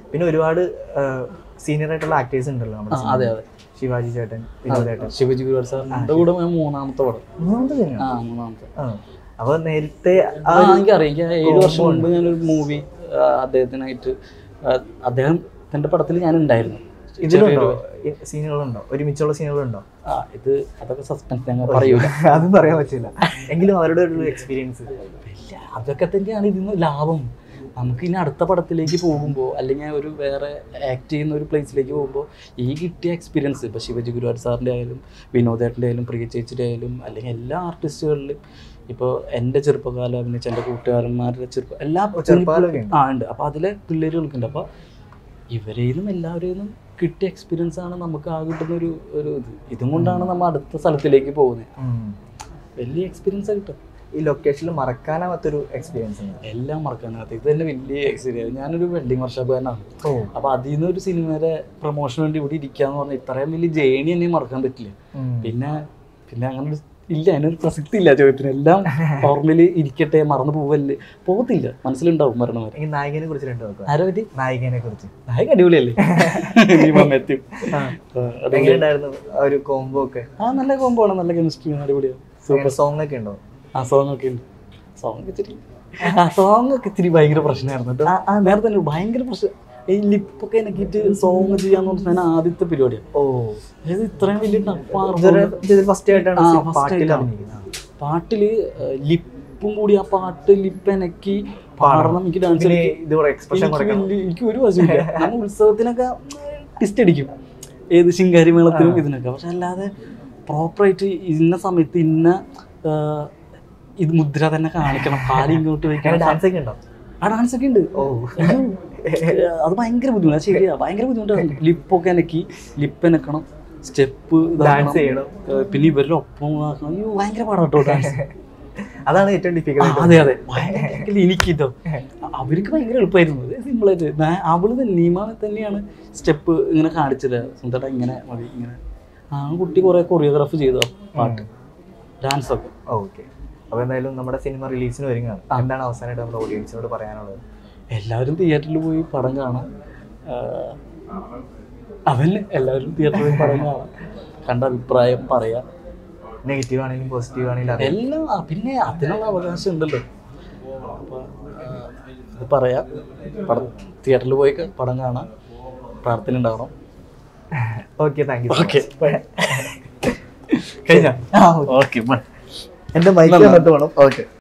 പിന്നെ ഒരുപാട് സീനിയർ ആയിട്ടുള്ള ആക്ടേഴ്സ് ഉണ്ടല്ലോ നമ്മുടെ ആ, അതെ അതെ ശിവാജി ചേട്ടൻ വിനോദ് ചേട്ടൻ ശിവജി ഗുരുവാർ സാറിന്റെ കൂടെ ഞാൻ മൂന്നാമത്തെ പടം മൂന്നാമത്തെ സിനിമ ആ മൂന്നാമത്തെ ആ അപ്പൊ നേരത്തെ ആ എനിക്കറിയാം എനിക്ക് ഏഴ് വർഷം മുമ്പ് ഞാനൊരു മൂവി അദ്ദേഹത്തിനായിട്ട് ആ, അദ്ദേഹം തന്റെ പടത്തിൽ ഞാൻ ഉണ്ടായിരുന്നു ഇതിലുണ്ടോ സീനുകളുണ്ടോ ഒരുമിച്ചുള്ള സീനുകളുണ്ടോ ആ ഇത് അതൊക്കെ സസ്പെൻസ് ഞങ്ങൾ പറയൂല അതും പറയാൻ പറ്റില്ല എങ്കിലും അവരുടെ ഒരു എക്സ്പീരിയൻസ് ഇല്ല അതൊക്കെ തന്നെയാണ് ഇതിന് ലാഭം നമുക്ക് ഇനി അടുത്ത പടത്തിലേക്ക് പോകുമ്പോൾ അല്ലെങ്കിൽ ഒരു വേറെ ആക്ട് ചെയ്യുന്ന ഒരു പ്ലേസിലേക്ക് പോകുമ്പോൾ ഈ കിട്ടിയ എക്സ്പീരിയൻസ് ഇപ്പോൾ ശിവജി ഗുരുവാർ സാറിൻ്റെ ആയാലും വിനോദേട്ടൻ്റെ ആയാലും പ്രിയ ചേച്ചിയുടെ ആയാലും അല്ലെങ്കിൽ എല്ലാ ആർട്ടിസ്റ്റുകളിലും ഇപ്പോൾ എൻ്റെ ചെറുപ്പകാലം അഭിനയിച്ച എൻ്റെ കൂട്ടുകാരന്മാരുടെ ചെറുപ്പം എല്ലാ ചെറുപ്പകാലമൊക്കെ ഉണ്ട്. ആ ഉണ്ട് അപ്പോൾ അതിലെ പിള്ളേരുകൾക്കുണ്ട് അപ്പോൾ ഇവരെയും എല്ലാവരെയും കിട്ടിയ എക്സ്പീരിയൻസ് ആണ് നമുക്ക് ആ കിട്ടുന്ന ഒരു ഒരു ഇത് ഇതും കൊണ്ടാണ് നമ്മൾ അടുത്ത സ്ഥലത്തിലേക്ക് പോകുന്നത് വലിയ എക്സ്പീരിയൻസ് കിട്ടും ഈ ലൊക്കേഷനിൽ മറക്കാനാവാത്തൊരു എക്സ്പീരിയൻസ് ഉണ്ട് എല്ലാം മറക്കാനകത്ത് ഇത് തന്നെ വലിയ എക്സ്പീരിയൻസ് ഞാനൊരു വെഡിങ് വർഷക്കാരനാണ് ഓ അപ്പൊ അതിൽ നിന്ന് ഒരു സിനിമയുടെ പ്രൊമോഷന് വേണ്ടി ഇവിടെ ഇരിക്കാന്ന് പറഞ്ഞാൽ ഇത്രയും വലിയ ജേണി എന്നെ മറക്കാൻ പറ്റില്ല പിന്നെ പിന്നെ അങ്ങനെ ഒരു ഇല്ല അതിനൊരു പ്രസക്തി ഇല്ല ചോദ്യത്തിന് എല്ലാം ഓർമ്മയിൽ ഇരിക്കട്ടെ മറന്നു പോവല്ലേ പോകത്തില്ല മനസ്സിലുണ്ടാവും മരണം വരെ ഈ നായികനെ കുറിച്ച് രണ്ട് നോക്കുക ആരെ പറ്റി നായികനെ കുറിച്ച് നായക അടിപൊളിയല്ലേ നീ മാത്യു എങ്ങനെയുണ്ടായിരുന്നു ആ ഒരു കോംബോ ഒക്കെ ആ നല്ല കോമ്പോ ആണ് നല്ല കെമിസ്ട്രി അടിപൊളിയാണ് സോങ് ഒക്കെ ഉണ്ടോ ആ സോങ് ഒക്കെ ഉണ്ട് സോങ് ഇച്ചിരി ആ സോങ് ഒക്കെ ഇച്ചിരി ഭയങ്കര പ്രശ്നമായിരുന്നു കേട്ടോ ആ നേരത്തെ തന്നെ ഭയങ്കര പ്രശ്നം ഈ ലിപ്പൊക്കെ എനിക്കിട്ട് സോങ് ചെയ്യാന്ന് പറഞ്ഞാൽ ആദ്യത്തെ പരിപാടിയാണ് ഓ അതായത് ഇത്രയും വലിയ ടഫാണ് ഫസ്റ്റ് ആയിട്ടാണ് ആ, സി- first പാട്ടിൽ ആയിട്ടാണ്. അഭിനയിക്കുന്നത് പാട്ടില് ലിപ്പും കൂടി ആ പാട്ട് ലിപ്പ് എനക്കി പാടണം എനിക്ക് ഡാൻസ് പിന്നെ ഇത് എക്സ്പ്രഷൻ കൊടുക്കണം എനിക്ക് ഒരു വശമില്ല നമ്മൾ ഉത്സവത്തിനൊക്കെ ടിസ്റ്റ് അടിക്കും ഏത് ശിങ്കാരി മേളത്തിനും ഇതിനൊക്കെ പക്ഷെ അല്ലാതെ പ്രോപ്പറായിട്ട് ഇന്ന സമയത്ത് ഇന്ന ആ, ഇത് മുദ്ര തന്നെ കാണിക്കണം കാലി ഇങ്ങോട്ട് വയ്ക്കണം ഡാൻസ് ഒക്കെ ഉണ്ടോ ആ ഡാൻസ് ഒക്കെ ഉണ്ട് ഓ അയ്യോ, അത് ഭയങ്കര ബുദ്ധിമുട്ടാണ് ശരിയാ ഭയങ്കര ബുദ്ധിമുട്ടാണ് ലിപ്പൊക്കെ എനക്കി ലിപ്പ് എനക്കണം സ്റ്റെപ്പ് ഡാൻസ് ചെയ്യണം പിന്നെ ഇവരുടെ ഒപ്പം ആക്കണം. അയ്യോ ഭയങ്കര പാടാട്ടോ ഡാൻസ് അതാണ് ഏറ്റവും ആ, ഡിഫിക്കൽട്ട് അതെ അതെ ഭയങ്കര എനിക്കിട്ടോ അവർക്ക് ഭയങ്കര എളുപ്പമായിരുന്നു സിമ്പിളായിട്ട് ഞാൻ- അവള് തന്നെ നീമ തന്നെയാണ് സ്റ്റെപ്പ് ഇങ്ങനെ കാണിച്ചത് സുന്ദര ഇങ്ങനെ മതി ഇങ്ങനെ ആ കുട്ടി കുറെ കൊറിയോഗ്രാഫ് ചെയ്തു പാട്ട് ഡാൻസ് ഒക്കെ ഓക്കെ അപ്പൊ എന്തായാലും നമ്മുടെ സിനിമ റിലീസിന് വരുന്നതാണ് എന്താണ് അവസാനമായിട്ട് നമ്മുടെ ഓഡിയൻസിനോട് പറയാനുള്ളത് എല്ലാവരും തിയേറ്ററിൽ പോയി പടം കാണാം ആഹ് അതല്ലേ എല്ലാവരും തിയേറ്ററിൽ പോയി പടം കാണാം കണ്ട അഭിപ്രായം പറയാം നെഗറ്റീവ് ആണെങ്കിലും പോസിറ്റീവ് ആണെങ്കിലും അറിയാം എല്ലാം ആ, പിന്നെ അതിനുള്ള അവകാശം ഉണ്ടല്ലോ അപ്പോൾ അത് പറയാം പടം തിയേറ്ററിൽ പോയി ക- പടം കാണാം പ്രാർത്ഥന ഉണ്ടാവണം ഓക്കെ താങ്ക് യു ഓക്കെ കഴിഞ്ഞ ഓക്കെ എന്റെ മൈക്ക് വേണം ഓക്കെ